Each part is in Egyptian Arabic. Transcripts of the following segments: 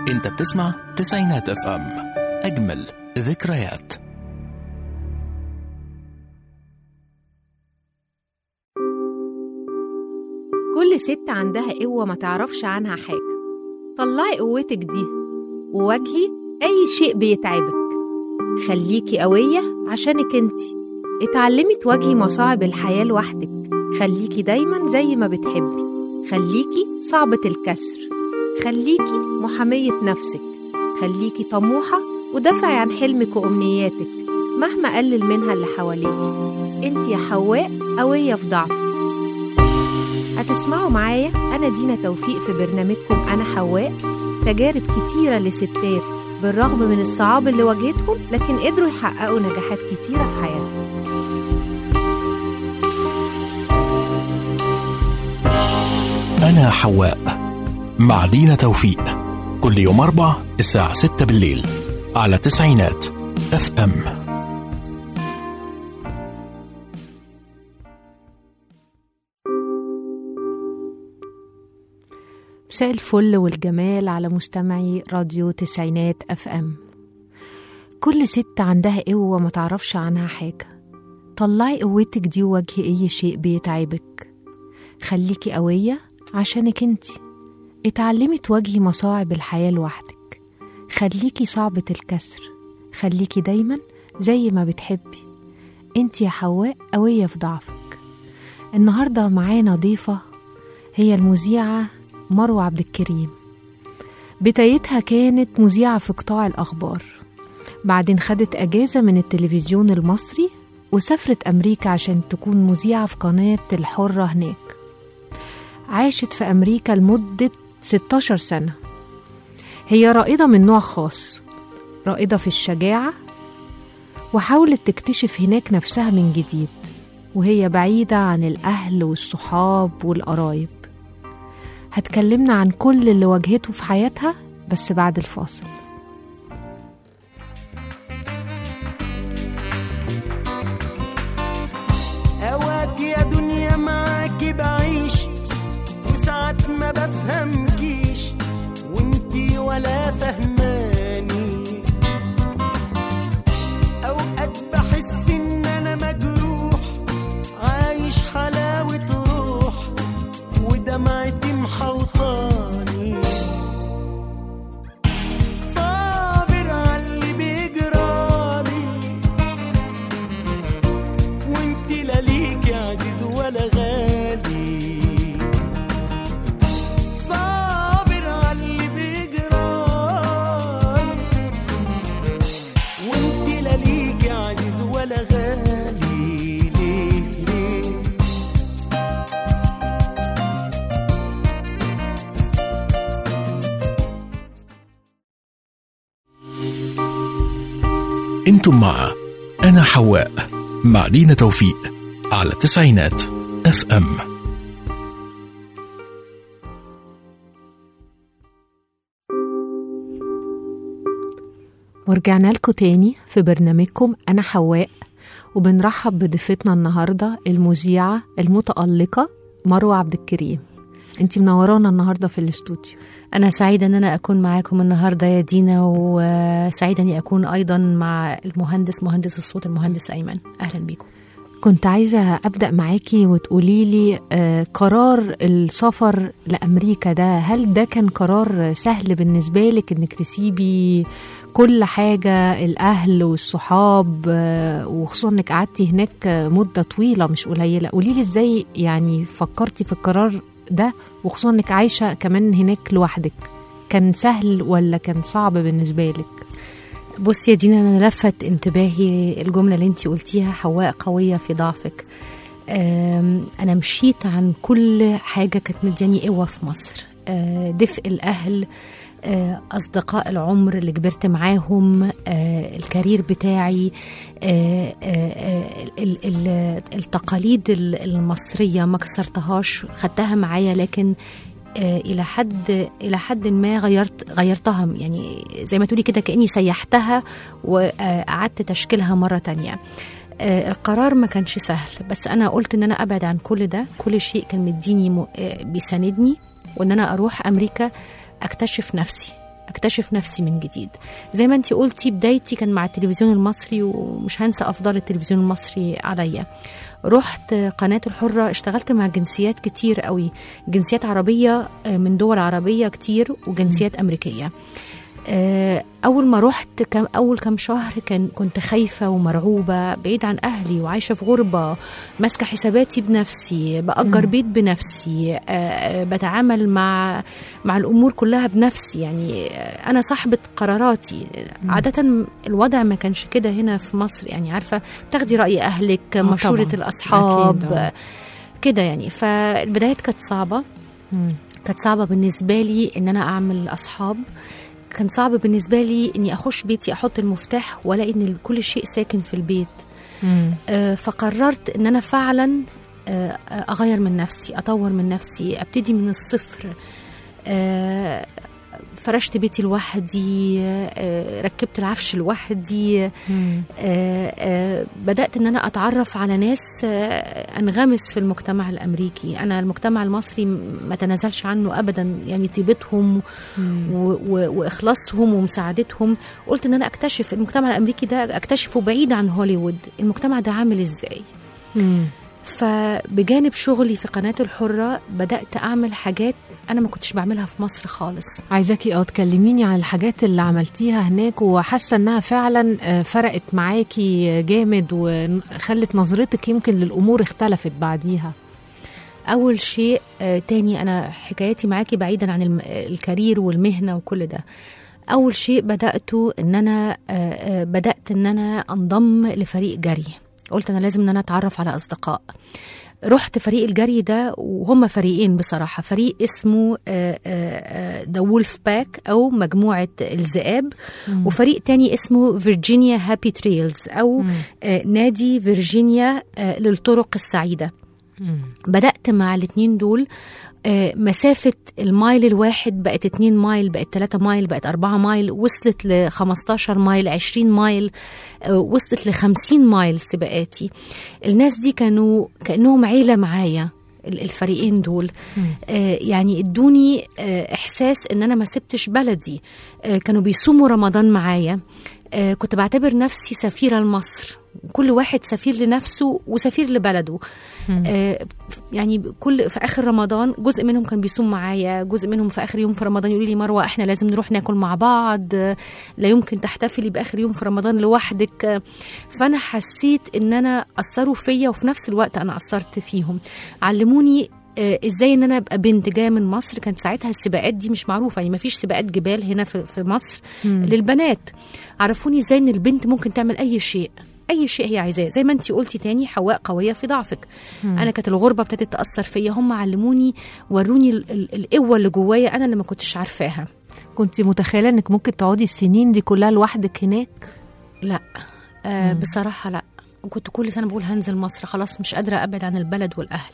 انت بتسمع تسعينات اف ام اجمل ذكريات كل ست عندها قوة ما تعرفش عنها حاجة طلعي قوتك دي وواجهي أي شيء بيتعبك خليكي قوية عشانك انتي اتعلمي تواجهي مصاعب الحياة لوحدك خليكي دايما زي ما بتحبي خليكي صعبة الكسر خليكي محامية نفسك خليكي طموحة ودافعي عن حلمك وأمنياتك مهما قلل منها اللي حواليك انت يا حواء قوية في ضعفك هتسمعوا معايا أنا دينا توفيق في برنامجكم أنا حواء تجارب كتيرة لستات بالرغم من الصعاب اللي واجهتهم لكن قدروا يحققوا نجاحات كتيرة في حياتهم أنا حواء مع دينا توفيق كل يوم أربع الساعة ستة بالليل على تسعينات اف ام مساء الفل والجمال على مستمعي راديو تسعينات اف ام كل ست عندها قوة ما تعرفش عنها حاجة طلعي قوتك دي وواجهي أي شيء بيتعبك خليكي قوية عشانك انتي اتعلمي تواجهي مصاعب الحياة لوحدك خليكي صعبة الكسر خليكي دايما زي ما بتحبي انتي يا حواء قوية في ضعفك النهاردة معانا ضيفة هي المذيعة مروة عبد الكريم بدايتها كانت مذيعة في قطاع الأخبار بعدين خدت أجازة من التلفزيون المصري وسافرت أمريكا عشان تكون مذيعة في قناة الحرة هناك عاشت في أمريكا لمدة 16 سنة هي رائدة من نوع خاص رائدة في الشجاعة وحاولت تكتشف هناك نفسها من جديد وهي بعيدة عن الأهل والصحاب والقرايب هتكلمنا عن كل اللي واجهته في حياتها بس بعد الفاصل اوقات يا دنيا معاكي بعيش وساعات ما بفهمكيش وانتي ولا فهماني اوقات بحس ان انا مجروح عايش حلاوة روح ودمعتي محوطاني صابر عاللي بيجرالي وانت لا ليك عزيز ولا غالي صابر عاللي بيجرالي وانت لا ليك عزيز ولا غالي ليه ليه انتم مع أنا حواء مع دينا توفيق على تسعينات اف ام ورجعنا لكم تاني في برنامجكم أنا حواء وبنرحب بضيفتنا النهاردة المذيعة المتألقة مروة عبد الكريم انتي منورانا النهاردة في الاستوديو أنا سعيدة إن أنا أكون معاكم النهاردة يا دينا وسعيدة إني أكون أيضا مع المهندس مهندس الصوت المهندس أيمن أهلا بيكم كنت عايزة أبدأ معاكي وتقولي لي آه، قرار السفر لأمريكا ده هل ده كان قرار سهل بالنسبة لك إنك تسيبي كل حاجة الأهل والصحاب آه، وخصوصا إنك قعدتي هناك مدة طويلة مش قليلة قولي لي إزاي يعني فكرتي في القرار ده وخصوصا إنك عايشة كمان هناك لوحدك كان سهل ولا كان صعب بالنسبة لك؟ بصي يا دينا أنا لفت انتباهي الجملة اللي أنت قلتيها حواء قوية في ضعفك أم، أنا مشيت عن كل حاجة كانت مدياني قوة في مصر أه، دفء الأهل أه، أصدقاء العمر اللي كبرت معاهم أه، الكارير بتاعي أه، أه، أه، ال- ال- التقاليد ال- المصرية ما كسرتهاش خدتها معايا لكن آه، الى حد الى حد ما غيرت غيرتها يعني زي ما تقولي كده كاني سيحتها وقعدت تشكيلها مره تانية آه، القرار ما كانش سهل بس انا قلت ان انا ابعد عن كل ده كل شيء كان مديني م- آه، بيساندني وان انا اروح امريكا اكتشف نفسي اكتشف نفسي من جديد زي ما انت قلتي بدايتي كان مع التلفزيون المصري ومش هنسى افضال التلفزيون المصري عليا رحت قناة الحرة اشتغلت مع جنسيات كتير قوي جنسيات عربية آه، من دول عربية كتير وجنسيات أمريكية آه، أول ما رحت كم أول كم شهر كان كنت خايفة ومرعوبة بعيد عن أهلي وعايشة في غربة ماسكة حساباتي بنفسي بأجر بيت بنفسي آه، آه، بتعامل مع مع الأمور كلها بنفسي يعني آه، أنا صاحبة قراراتي عادة الوضع ما كانش كده هنا في مصر يعني عارفة تاخدي رأي أهلك مشورة طبعاً. الأصحاب أكيد، آه. كده يعني فالبدايات كانت صعبة مم. كانت صعبة بالنسبة لي إن أنا أعمل أصحاب كان صعب بالنسبة لي إني أخش بيتي أحط المفتاح وألاقي إن كل شيء ساكن في البيت مم. آه، فقررت إن أنا فعلا آه، أغير من نفسي أطور من نفسي أبتدي من الصفر آه، فرشت بيتي لوحدي آه، ركبت العفش لوحدي مم. آه، آه، بدأت إن أنا أتعرف على ناس آه، أنغمس في المجتمع الأمريكي أنا المجتمع المصري م- ما تنازلش عنه أبدا يعني طيبتهم و- و- وإخلاصهم ومساعدتهم قلت إن أنا أكتشف المجتمع الأمريكي ده أكتشفه بعيد عن هوليوود المجتمع ده عامل إزاي مم. فبجانب شغلي في قناة الحرة بدأت أعمل حاجات أنا ما كنتش بعملها في مصر خالص عايزاكي اه تكلميني عن الحاجات اللي عملتيها هناك وحاسه انها فعلا آه، فرقت معاكي جامد وخلت نظرتك يمكن للامور اختلفت بعديها اول شيء آه، تاني انا حكايتي معاكي بعيدا عن الم- الكارير والمهنه وكل ده اول شيء بداته ان انا آه، آه، بدات ان انا انضم لفريق جري قلت انا لازم ان انا اتعرف على اصدقاء رحت فريق الجري ده وهم فريقين بصراحة فريق اسمه ذا وولف باك أو مجموعة الذئاب وفريق تاني اسمه فيرجينيا هابي تريلز أو آه، نادي فيرجينيا آه، للطرق السعيدة بدأت مع الاتنين دول آه، مسافة المايل الواحد بقت 2 مايل بقت 3 مايل بقت 4 مايل وصلت ل 15 مايل 20 مايل آه، وصلت ل 50 مايل سباقاتي الناس دي كانوا كأنهم عيلة معايا ال- الفريقين دول آه يعني ادوني آه احساس ان انا ما سبتش بلدي آه كانوا بيصوموا رمضان معايا آه كنت بعتبر نفسي سفيرة لمصر كل واحد سفير لنفسه وسفير لبلده آه يعني كل في اخر رمضان جزء منهم كان بيصوم معايا جزء منهم في اخر يوم في رمضان يقولوا لي مروه احنا لازم نروح ناكل مع بعض آه، لا يمكن تحتفلي باخر يوم في رمضان لوحدك آه، فانا حسيت ان انا اثروا فيا وفي نفس الوقت انا اثرت فيهم علموني آه، ازاي ان انا ابقى بنت جايه من مصر كانت ساعتها السباقات دي مش معروفه يعني ما فيش سباقات جبال هنا في في مصر للبنات عرفوني ازاي ان البنت ممكن تعمل اي شيء اي شيء هي عايزاه زي ما انت قلتي تاني حواء قويه في ضعفك انا كانت الغربه ابتدت تاثر فيا هم علموني وروني ال- ال- القوه اللي جوايا انا اللي ما كنتش عارفاها كنت متخيله انك ممكن تقعدي السنين دي كلها لوحدك هناك لا آه بصراحه لا كنت كل سنه بقول هنزل مصر خلاص مش قادره ابعد عن البلد والاهل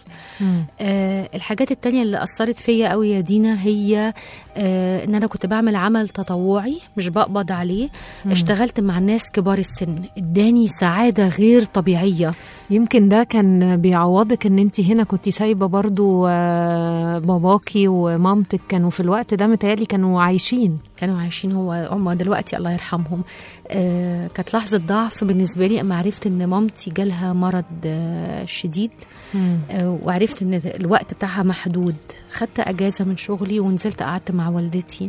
آه الحاجات التانية اللي أثرت فيا قوي يا دينا هي آه إن أنا كنت بعمل عمل تطوعي مش بقبض عليه اشتغلت مع ناس كبار السن اداني سعادة غير طبيعية يمكن ده كان بيعوضك ان انت هنا كنت سايبه برضو آه، باباكي ومامتك كانوا في الوقت ده متهيألي كانوا عايشين كانوا عايشين هو هم دلوقتي الله يرحمهم آه كانت لحظة ضعف بالنسبة لي أما عرفت إن مامتي جالها مرض آه شديد آه وعرفت إن الوقت بتاعها محدود خدت أجازة من شغلي ونزلت قعدت مع والدتي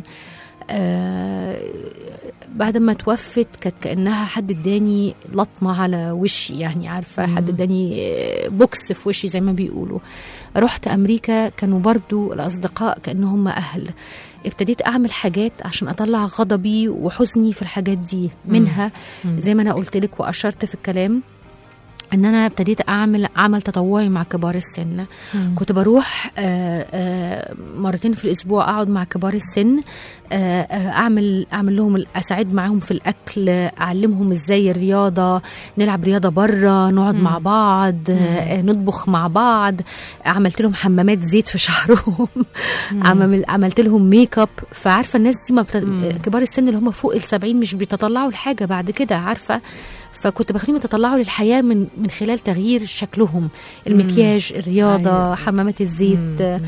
آه بعد ما توفت كانت كأنها حد اداني لطمة على وشي يعني عارفة حد اداني آه، بوكس في وشي زي ما بيقولوا رحت أمريكا كانوا برضو الأصدقاء كأنهم أهل ابتديت أعمل حاجات عشان أطلع غضبي وحزني في الحاجات دي منها زي ما أنا قلت لك وأشرت في الكلام ان انا ابتديت اعمل عمل تطوعي مع كبار السن كنت بروح آه، آه، مرتين في الاسبوع اقعد مع كبار السن آه، آه، اعمل اعمل لهم اساعد معاهم في الاكل اعلمهم ازاي الرياضه نلعب رياضه بره نقعد مع بعض آه، نطبخ مع بعض عملت لهم حمامات زيت في شعرهم عمل عملت لهم ميك اب فعارفه الناس دي ما بت... كبار السن اللي هم فوق السبعين مش بيتطلعوا لحاجه بعد كده عارفه فكنت بخليهم يتطلعوا للحياه من من خلال تغيير شكلهم المكياج الرياضه أيوة. حمامات الزيت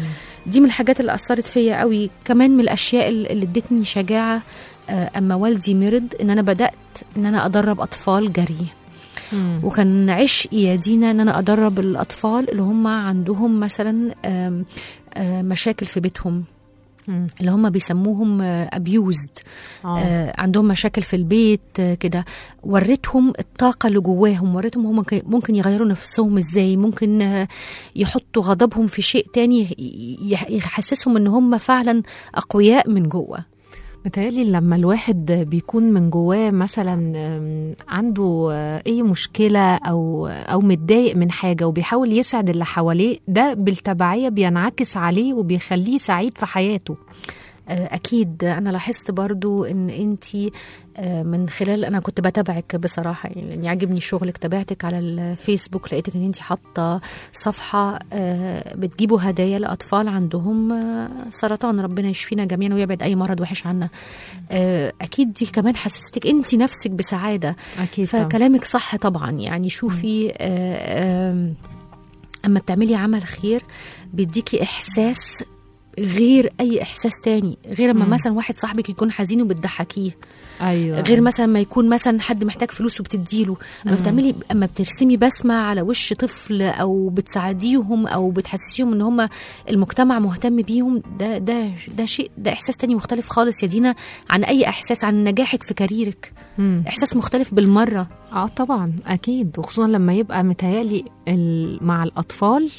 دي من الحاجات اللي اثرت فيا قوي كمان من الاشياء اللي اللي ادتني شجاعه آه، اما والدي مرض ان انا بدات ان انا ادرب اطفال جري مم. وكان عشقي يا دينا ان انا ادرب الاطفال اللي هم عندهم مثلا آم، آم، مشاكل في بيتهم مم. اللي هم بيسموهم ابيوزد آه. آه عندهم مشاكل في البيت آه كده وريتهم الطاقة اللي جواهم وريتهم هم كي- ممكن يغيروا نفسهم ازاي ممكن آه يحطوا غضبهم في شيء تاني ي- يح- يحسسهم ان هم فعلا اقوياء من جوه متهيألي لما الواحد بيكون من جواه مثلا آم، عنده آه، أي مشكلة أو أو متضايق من حاجة وبيحاول يسعد اللي حواليه ده بالتبعية بينعكس عليه وبيخليه سعيد في حياته آه، اكيد انا لاحظت برضو ان انتي آه، من خلال انا كنت بتابعك بصراحه يعني عجبني شغلك تابعتك على الفيسبوك لقيتك ان انتي حاطه صفحه آه، بتجيبوا هدايا لاطفال عندهم آه، سرطان ربنا يشفينا جميعا ويبعد اي مرض وحش عنا آه، اكيد دي كمان حسستك انتي نفسك بسعاده أكيد طبعاً. فكلامك صح طبعا يعني شوفي آه، آم، اما بتعملي عمل خير بيديكي احساس غير اي احساس تاني غير اما مم. مثلا واحد صاحبك يكون حزين وبتضحكيه أيوة غير مثلا ما يكون مثلا حد محتاج فلوس وبتديله اما بتعملي اما بترسمي بسمه على وش طفل او بتساعديهم او بتحسسيهم ان هم المجتمع مهتم بيهم ده ده ده شيء ده احساس تاني مختلف خالص يا دينا عن اي احساس عن نجاحك في كاريرك مم. احساس مختلف بالمره اه طبعا اكيد وخصوصا لما يبقى متهيألي ال- مع الاطفال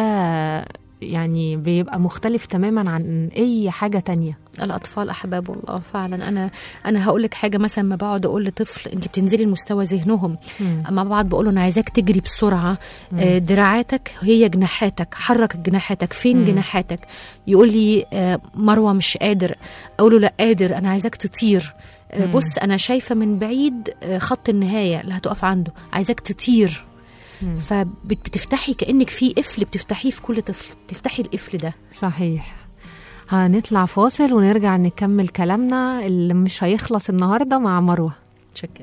ده يعني بيبقى مختلف تماما عن اي حاجه تانية الاطفال احباب الله فعلا انا انا هقول لك حاجه مثلا ما بقعد اقول لطفل انت بتنزلي لمستوى ذهنهم مم. اما بقعد بقول له انا عايزاك تجري بسرعه آه، دراعاتك هي جناحاتك حرك جناحاتك فين مم. جناحاتك يقول لي آه، مروه مش قادر اقول له لا قادر انا عايزاك تطير آه، مم. بص انا شايفه من بعيد آه، خط النهايه اللي هتقف عنده عايزاك تطير مم. فبتفتحي كانك في قفل بتفتحيه في كل طفل بتفتحي القفل ده صحيح هنطلع فاصل ونرجع نكمل كلامنا اللي مش هيخلص النهارده مع مروه شكرا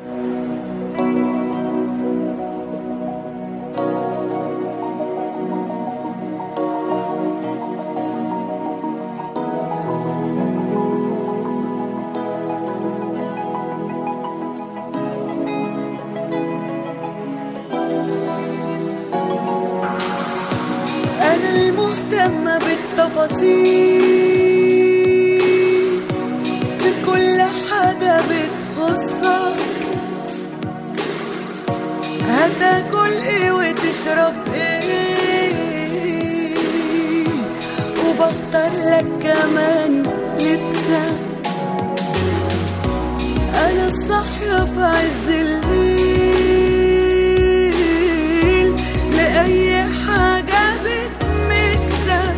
أنا المهتمة بالتفاصيل في كل حاجة بتخصك هتاكل ايه وتشرب ايه وبختار لك كمان لبسك أنا الصاحية في عز الليل لأي حاجة بتمسك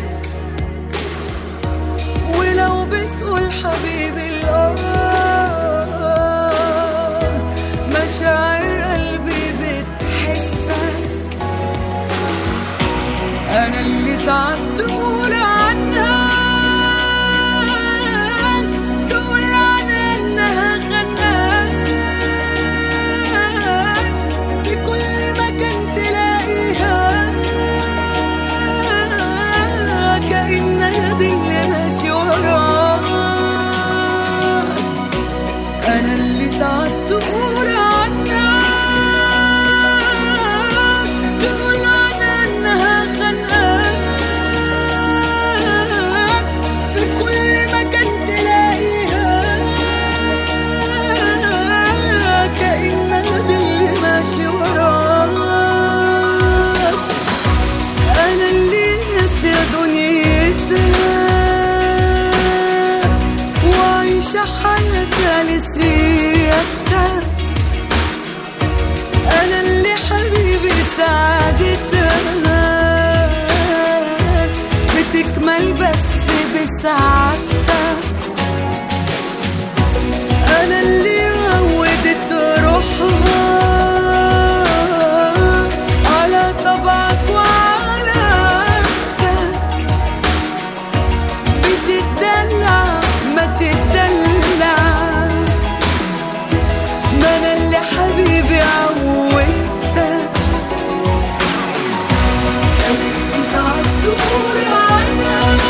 ولو بتقول حبيبي الآه مشاعر قلبي بتحسك أنا اللي ساعات تقول عنها تقول عنها إنها خناك في كل مكان تلاقيها كأنها دي اللي ماشي وراك أنا اللي ساعات تقول عنها تقول عنها إنها خانقاك في كل مكان تلاقيها كأنها دي اللي ماشي وراك أنا اللي ناسية دنيتها وعايشة حياتها لسيادتها أنا اللي حبيبي سعادتها بتكمل بس بسعادتها أنا اللي عودت روحها على طبعك وعلى عادتك بتدلع ما تدلع ما أنا اللي حبيبي عودتك أنا اللي ساعات تقول عنها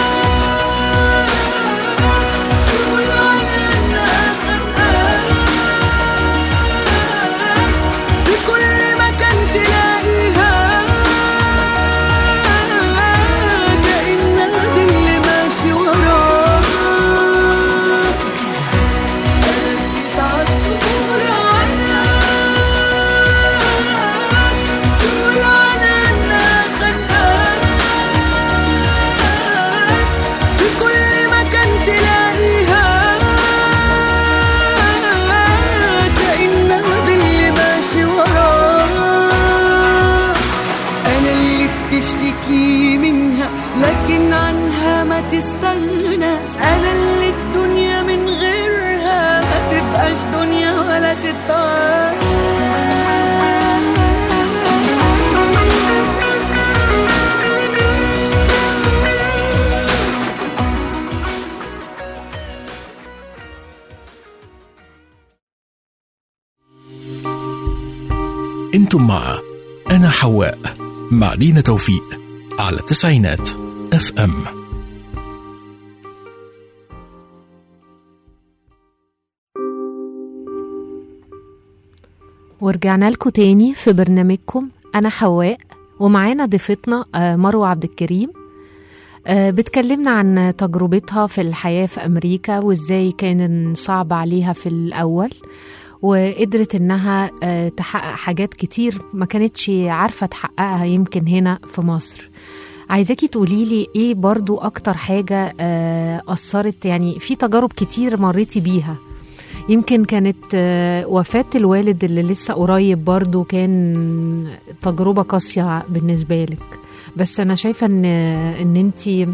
عنها ما تستغناش انا اللي الدنيا من غيرها ما تبقاش دنيا ولا تتطار انتم مع انا حواء مع لينا توفيق على تسعينات اف ام ورجعنا لكم تاني في برنامجكم أنا حواء ومعانا ضيفتنا آه، مروة عبد الكريم آه، بتكلمنا عن تجربتها في الحياة في أمريكا وإزاي كان صعب عليها في الأول وقدرت إنها آه، تحقق حاجات كتير ما كانتش عارفة تحققها يمكن هنا في مصر عايزاكي تقولي لي ايه برضو اكتر حاجة آه، اثرت يعني في تجارب كتير مريتي بيها يمكن كانت آه، وفاة الوالد اللي لسه قريب برضو كان تجربة قاسية بالنسبة لك بس أنا شايفة إن إن أنتي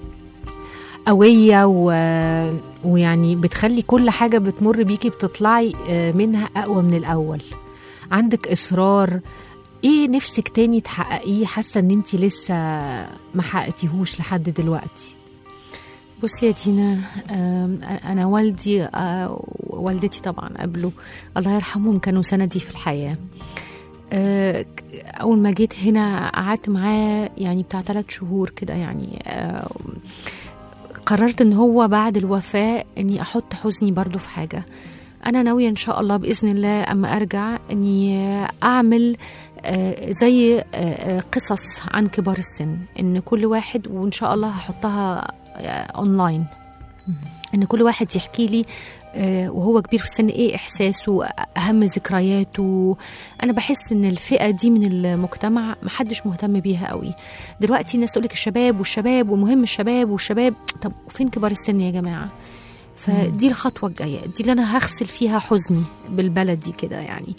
قوية و... ويعني بتخلي كل حاجة بتمر بيكي بتطلعي آه، منها أقوى من الأول عندك إصرار ايه نفسك تاني تحققيه حاسة ان انتي لسه ما حققتيهوش لحد دلوقتي بصي يا دينا آم، انا والدي آه، ووالدتي طبعا قبله الله يرحمهم كانوا سندي في الحياه آه، ك- اول ما جيت هنا قعدت معاه يعني بتاع ثلاث شهور كده يعني آه، قررت ان هو بعد الوفاه اني احط حزني برضو في حاجه انا ناويه ان شاء الله باذن الله اما ارجع اني اعمل آه، زي آه، آه، قصص عن كبار السن ان كل واحد وان شاء الله هحطها آه، اونلاين ان كل واحد يحكي لي آه، وهو كبير في السن ايه احساسه اهم ذكرياته انا بحس ان الفئه دي من المجتمع محدش مهتم بيها قوي دلوقتي الناس تقول لك الشباب والشباب ومهم الشباب والشباب طب فين كبار السن يا جماعه فدي الخطوه الجايه دي اللي انا هغسل فيها حزني بالبلدي كده يعني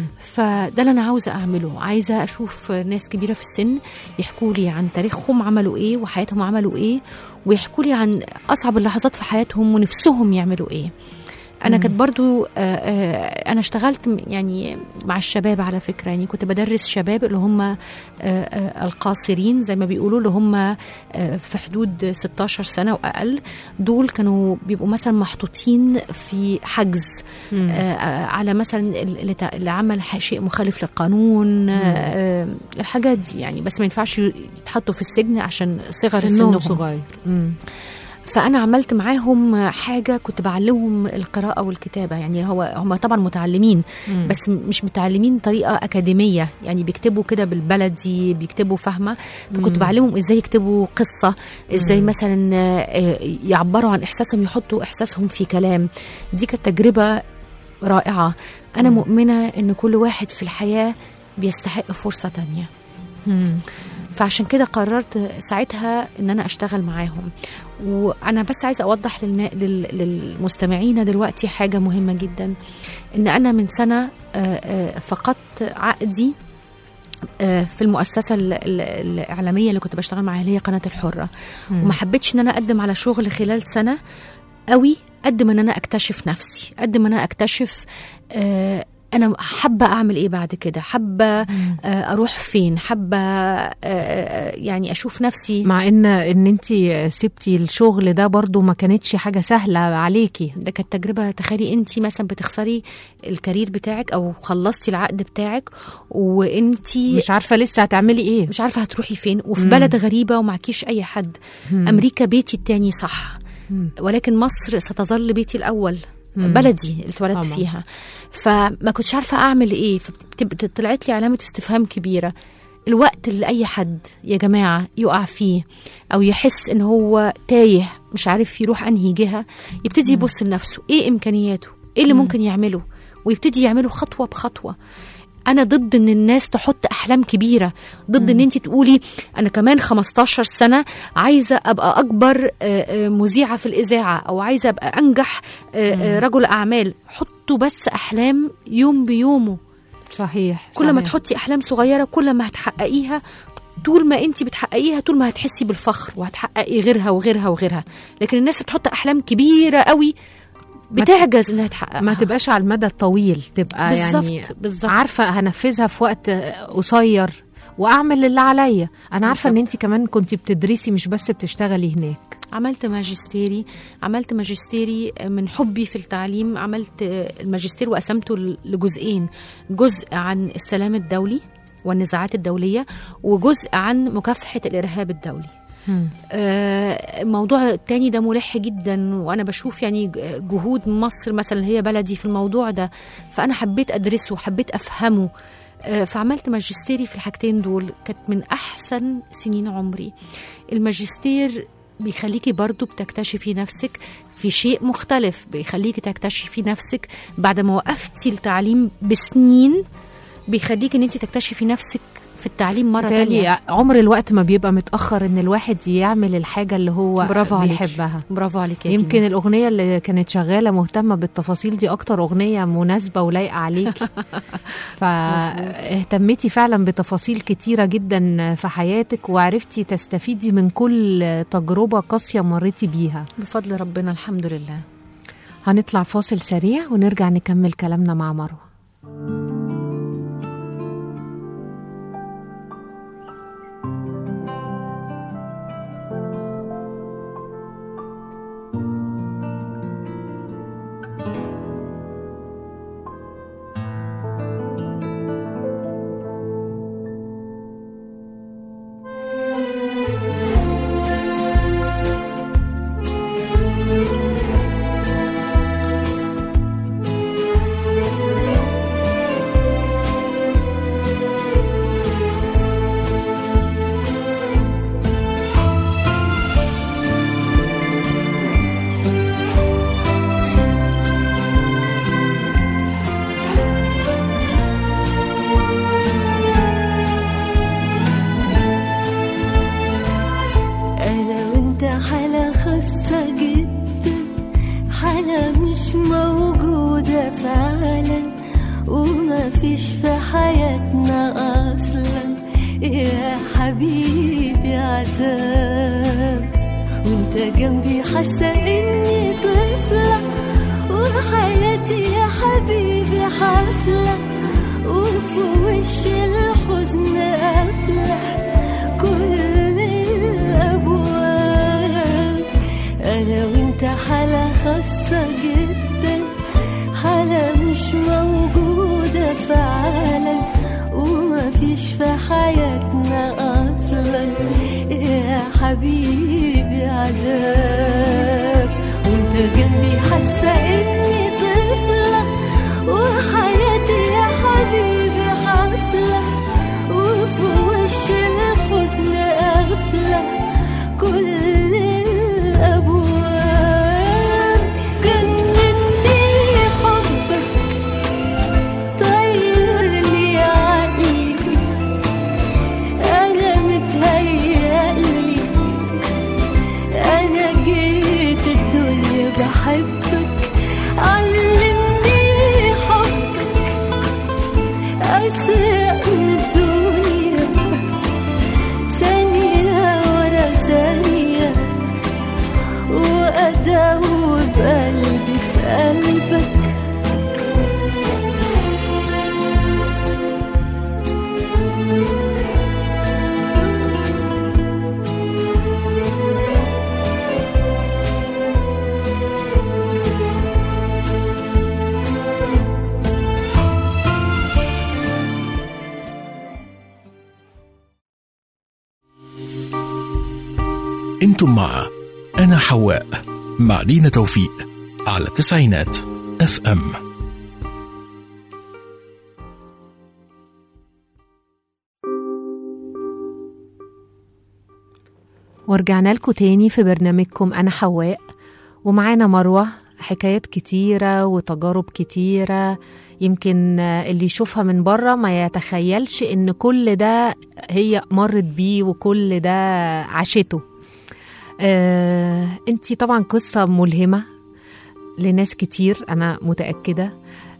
فده اللي انا عاوزه اعمله عايزه اشوف ناس كبيره في السن يحكوا لي عن تاريخهم عملوا ايه وحياتهم عملوا ايه ويحكوا لي عن اصعب اللحظات في حياتهم ونفسهم يعملوا ايه انا كنت برضو آه، آه، انا اشتغلت م- يعني مع الشباب على فكره يعني كنت بدرس شباب اللي هم آه، آه، القاصرين زي ما بيقولوا اللي هم آه، في حدود 16 سنه واقل دول كانوا بيبقوا مثلا محطوطين في حجز آه، آه، على مثلا اللي تع- اللي عمل ح- شيء مخالف للقانون آه، آه، الحاجات دي يعني بس ما ينفعش يتحطوا في السجن عشان صغر سنهم سنهم صغير مم. فانا عملت معاهم حاجه كنت بعلمهم القراءه والكتابه يعني هو هم طبعا متعلمين مم. بس مش متعلمين طريقه اكاديميه يعني بيكتبوا كده بالبلدي بيكتبوا فاهمه فكنت مم. بعلمهم ازاي يكتبوا قصه ازاي مثلا آه، يعبروا عن احساسهم يحطوا احساسهم في كلام دي كانت تجربه رائعه انا مؤمنه ان كل واحد في الحياه بيستحق فرصه تانية مم. فعشان كده قررت ساعتها ان انا اشتغل معاهم وانا بس عايزه اوضح للنا... لل... للمستمعين دلوقتي حاجه مهمه جدا ان انا من سنه آه، آه، فقدت عقدي آه، في المؤسسه ال- ال- الاعلاميه اللي كنت بشتغل معاها اللي هي قناه الحره وما حبيتش ان انا اقدم على شغل خلال سنه قوي قد ما ان انا اكتشف نفسي قد ما انا اكتشف آه، انا حابه اعمل ايه بعد كده حابه آه، اروح فين حابه آه، آه، يعني اشوف نفسي مع ان ان انت سبتي الشغل ده برضو ما كانتش حاجه سهله عليكي ده كانت تجربه تخيلي انت مثلا بتخسري الكارير بتاعك او خلصتي العقد بتاعك وانت مش عارفه لسه هتعملي ايه مش عارفه هتروحي فين وفي مم. بلد غريبه ومعكيش اي حد امريكا بيتي التاني صح مم. ولكن مصر ستظل بيتي الاول مم. بلدي اللي اتولدت طبعا. فيها فما كنتش عارفه اعمل ايه فطلعت لي علامه استفهام كبيره الوقت اللي اي حد يا جماعه يقع فيه او يحس ان هو تايه مش عارف يروح انهي جهه يبتدي يبص لنفسه ايه امكانياته ايه اللي ممكن يعمله ويبتدي يعمله خطوه بخطوه انا ضد ان الناس تحط احلام كبيره ضد ان انت تقولي انا كمان 15 سنه عايزه ابقى اكبر آه، آه، مذيعه في الاذاعه او عايزه ابقى انجح آه، آه، رجل اعمال حطوا بس احلام يوم بيومه صحيح كل ما صحيح. تحطي احلام صغيره كل ما هتحققيها طول ما انت بتحققيها طول ما هتحسي بالفخر وهتحققي غيرها وغيرها وغيرها لكن الناس اللي بتحط احلام كبيره قوي بتعجز انها تحققها ما تبقاش على المدى الطويل تبقى يعني بالظبط بالظبط عارفه هنفذها في وقت قصير واعمل اللي عليا انا عارفه ان انت كمان كنت بتدرسي مش بس بتشتغلي هناك عملت ماجستيري عملت ماجستيري من حبي في التعليم عملت الماجستير وقسمته لجزئين جزء عن السلام الدولي والنزاعات الدولية وجزء عن مكافحة الإرهاب الدولي آه، الموضوع التاني ده ملح جدا وانا بشوف يعني ج- جهود مصر مثلا هي بلدي في الموضوع ده فانا حبيت ادرسه حبيت افهمه آه، فعملت ماجستيري في الحاجتين دول كانت من احسن سنين عمري الماجستير بيخليكي برضو بتكتشفي نفسك في شيء مختلف بيخليكي تكتشفي نفسك بعد ما وقفتي التعليم بسنين بيخليكي ان انت تكتشفي نفسك في التعليم مره تانية بالتالي عمر الوقت ما بيبقى متاخر ان الواحد يعمل الحاجه اللي هو برافو عليكي. بيحبها برافو عليك يا يمكن دينا. الاغنيه اللي كانت شغاله مهتمه بالتفاصيل دي اكتر اغنيه مناسبه ولايقه عليكي فاهتميتي فعلا بتفاصيل كتيره جدا في حياتك وعرفتي تستفيدي من كل تجربه قاسيه مريتي بيها بفضل ربنا الحمد لله هنطلع فاصل سريع ونرجع نكمل كلامنا مع مروه أنا وأنت حالة خاصة جدا حالة مش موجودة فعلا وما فيش في حياتنا أصلا يا حبيبي عذاب وانت جنبي حاسة إني طفلة وحياتي يا حبيبي حفلة وفي وش الحزن قافلة كل الأبواب أنا وأنت حالة خاصة جدا حالة مش موجودة فعلا وما فيش في حياتنا أصلا يا حبيبي عذاب وانت جنبي حاسة إني طفلة وحياتي يا حبيبي حفلة وفي وش الحزن أغفلة كل الأبواب جنني حبك طير لي عقلي أنا متهيألي أنا جيت الدنيا بحبك علمني حبك أسرق من الدنيا ثانية ورا ثانية وأدوب قلبي في قلبك انتم مع انا حواء مع لينا توفيق على تسعينات اف ام ورجعنا لكم تاني في برنامجكم أنا حواء ومعانا مروة حكايات كتيرة وتجارب كتيرة يمكن اللي يشوفها من بره ما يتخيلش إن كل ده هي مرت بيه وكل ده عاشته آه، انتي طبعا قصة ملهمة لناس كتير أنا متأكدة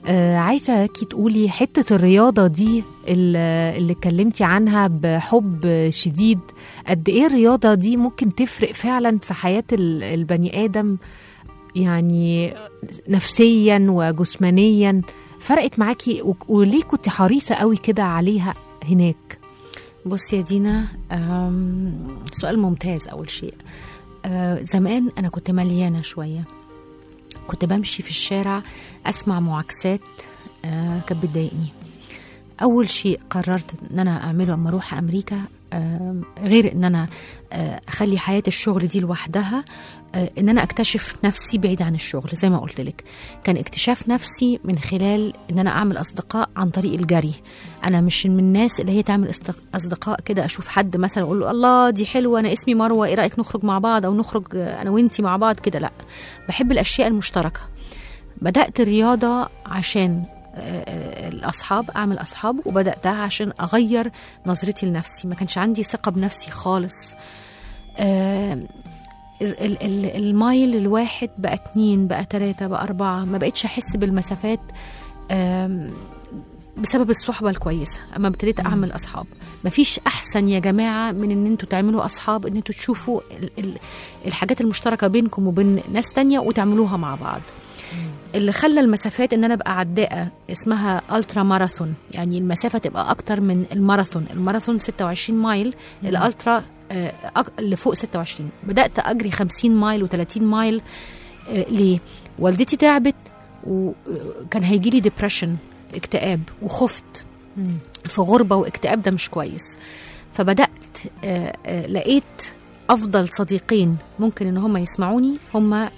آه عايزاكي تقولي حتة الرياضة دي اللي اللي اتكلمتي عنها بحب شديد قد ايه الرياضة دي ممكن تفرق فعلا في حياة ال- البني آدم يعني نفسيا وجسمانيا فرقت معاكي و- وليه كنت حريصة قوي كده عليها هناك بصي يا دينا أم، سؤال ممتاز أول شيء أه، زمان أنا كنت مليانة شوية كنت بمشي في الشارع أسمع معاكسات أه، كانت بتضايقني أول شيء قررت إن أنا أعمله لما أروح أمريكا أم، غير إن أنا أه، أخلي حياة الشغل دي لوحدها أه، إن أنا أكتشف نفسي بعيد عن الشغل زي ما قلت لك كان اكتشاف نفسي من خلال إن أنا أعمل أصدقاء عن طريق الجري انا مش من الناس اللي هي تعمل استق- اصدقاء كده اشوف حد مثلا اقول له الله دي حلوه انا اسمي مروه ايه رايك نخرج مع بعض او نخرج آه، انا وانتي مع بعض كده لا بحب الاشياء المشتركه بدات الرياضه عشان آه، آه، الاصحاب اعمل اصحاب وبداتها عشان اغير نظرتي لنفسي ما كانش عندي ثقه بنفسي خالص آه، ال- ال- ال- المايل الواحد بقى اتنين بقى تلاتة بقى أربعة ما بقتش أحس بالمسافات آم، بسبب الصحبة الكويسة أما ابتديت أعمل أصحاب مفيش أحسن يا جماعة من إن أنتوا تعملوا أصحاب إن أنتوا تشوفوا ال- ال- الحاجات المشتركة بينكم وبين ناس تانية وتعملوها مع بعض اللي خلى المسافات ان انا ابقى عداءه اسمها الترا ماراثون يعني المسافه تبقى اكتر من الماراثون الماراثون 26 مايل الالترا آه، أك- اللي فوق 26 بدات اجري 50 مايل و30 مايل آه، ليه والدتي تعبت وكان هيجي لي ديبريشن اكتئاب وخفت في غربه واكتئاب ده مش كويس فبدات آه، آه، لقيت افضل صديقين ممكن ان هم يسمعوني هم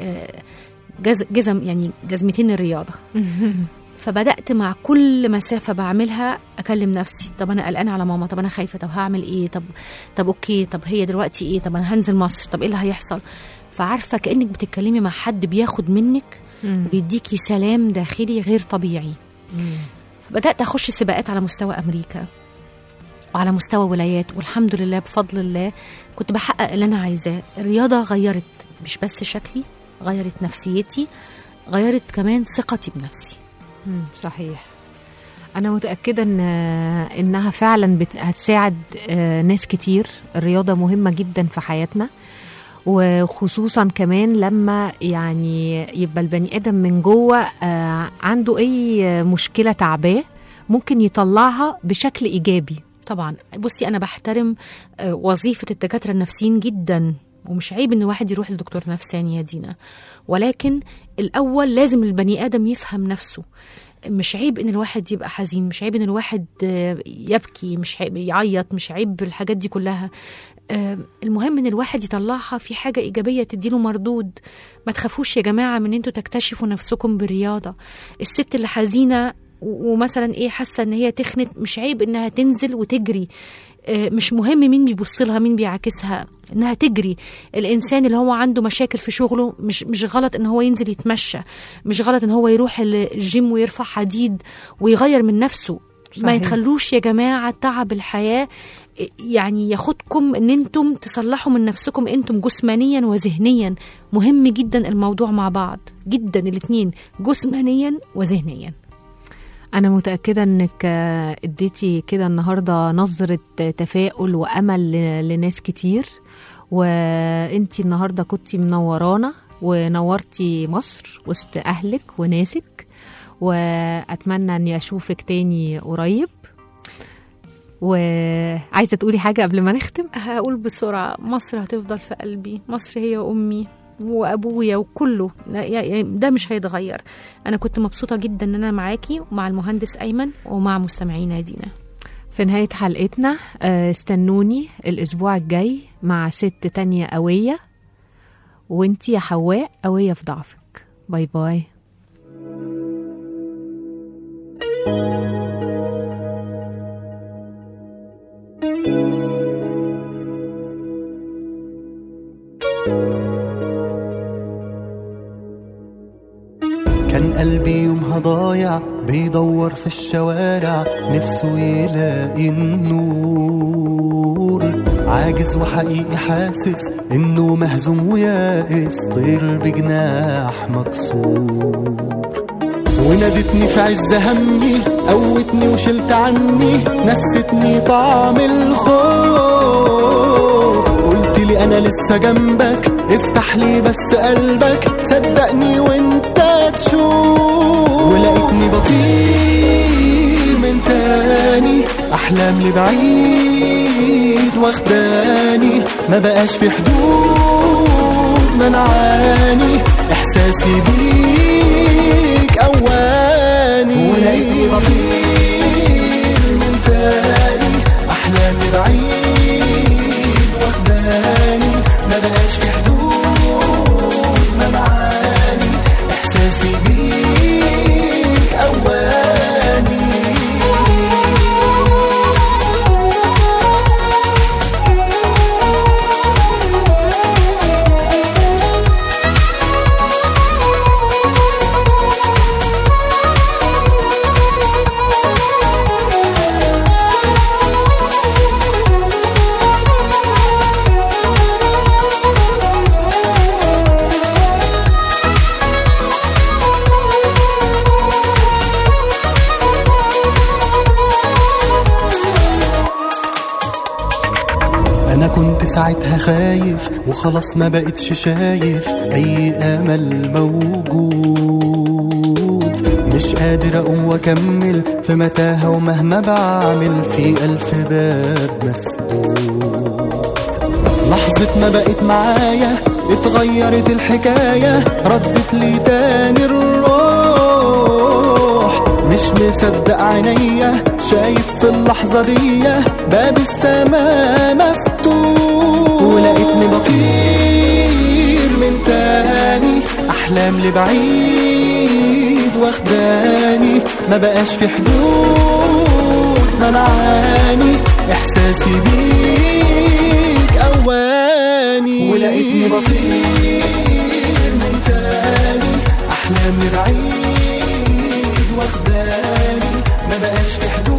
جز جزم يعني جزمتين الرياضه فبدات مع كل مسافه بعملها اكلم نفسي طب انا قلقانه على ماما طب انا خايفه طب هعمل ايه طب طب اوكي طب هي دلوقتي ايه طب انا هنزل مصر طب ايه اللي هيحصل فعارفه كانك بتتكلمي مع حد بياخد منك بيديكي سلام داخلي غير طبيعي فبدات اخش سباقات على مستوى امريكا وعلى مستوى ولايات والحمد لله بفضل الله كنت بحقق اللي انا عايزاه الرياضه غيرت مش بس شكلي غيرت نفسيتي غيرت كمان ثقتي بنفسي مم، صحيح انا متاكده ان انها فعلا بت... هتساعد آه، ناس كتير الرياضه مهمه جدا في حياتنا وخصوصا كمان لما يعني يبقى البني ادم من جوه آه، عنده اي مشكله تعباه ممكن يطلعها بشكل ايجابي طبعا بصي انا بحترم آه، وظيفه الدكاتره النفسيين جدا ومش عيب ان واحد يروح لدكتور نفساني يا دينا ولكن الاول لازم البني ادم يفهم نفسه مش عيب ان الواحد يبقى حزين مش عيب ان الواحد آه، يبكي مش عيب يعيط مش عيب الحاجات دي كلها آه، المهم ان الواحد يطلعها في حاجه ايجابيه تديله مردود ما تخافوش يا جماعه من ان انتوا تكتشفوا نفسكم بالرياضه الست اللي حزينه و- ومثلا ايه حاسه ان هي تخنت مش عيب انها تنزل وتجري آه، مش مهم مين بيبص لها مين بيعاكسها انها تجري الانسان اللي هو عنده مشاكل في شغله مش مش غلط ان هو ينزل يتمشى مش غلط ان هو يروح الجيم ويرفع حديد ويغير من نفسه ما صحيح. يتخلوش يا جماعه تعب الحياه يعني ياخدكم ان انتم تصلحوا من نفسكم انتم جسمانيا وذهنيا مهم جدا الموضوع مع بعض جدا الاثنين جسمانيا وذهنيا أنا متأكدة إنك آه، اديتي كده النهاردة نظرة تفاؤل وأمل ل- لناس كتير وانتي النهاردة كنتي منورانا ونورتي مصر وسط أهلك وناسك وأتمنى أني أشوفك تاني قريب وعايزة تقولي حاجة قبل ما نختم هقول بسرعة مصر هتفضل في قلبي مصر هي أمي وأبويا وكله لا- يعني ده مش هيتغير أنا كنت مبسوطة جدا إن أنا معاكي ومع المهندس أيمن ومع مستمعينا يا دينا في نهاية حلقتنا آه، استنوني الأسبوع الجاي مع ست تانية قوية وانتي يا حواء قوية في ضعفك باي باي كان قلبي يومها ضايع بيدور في الشوارع نفسه يلاقي النور عاجز وحقيقي حاسس انه مهزوم ويائس طير بجناح مكسور ونادتني في عز همي قوتني وشلت عني نستني طعم الخوف قلت لي انا لسه جنبك افتح لي بس قلبك صدقني وانت تشوف ولقيتني بطير من تاني احلام لبعيد واخداني ما بقاش في حدود منعاني احساسي بيك اواني ولقيتني بطير من تاني احلامي بعيد واخداني ما بقاش في حدود منعاني احساسي بيك اواني انا كنت ساعتها خايف وخلاص ما بقتش شايف اي امل موجود مش قادر اقوم واكمل في متاهه ومهما بعمل في الف باب مسدود لحظة ما بقت معايا اتغيرت الحكاية ردت لي تاني الروح مش مصدق عينيا شايف في اللحظة دي باب السماء مفتوح ولقيتني بطير من تاني أحلام لبعيد واخداني ما بقاش في حدود منعاني إحساسي بيك أواني ولقيتني بطير من تاني أحلام لبعيد واخداني ما بقاش في حدود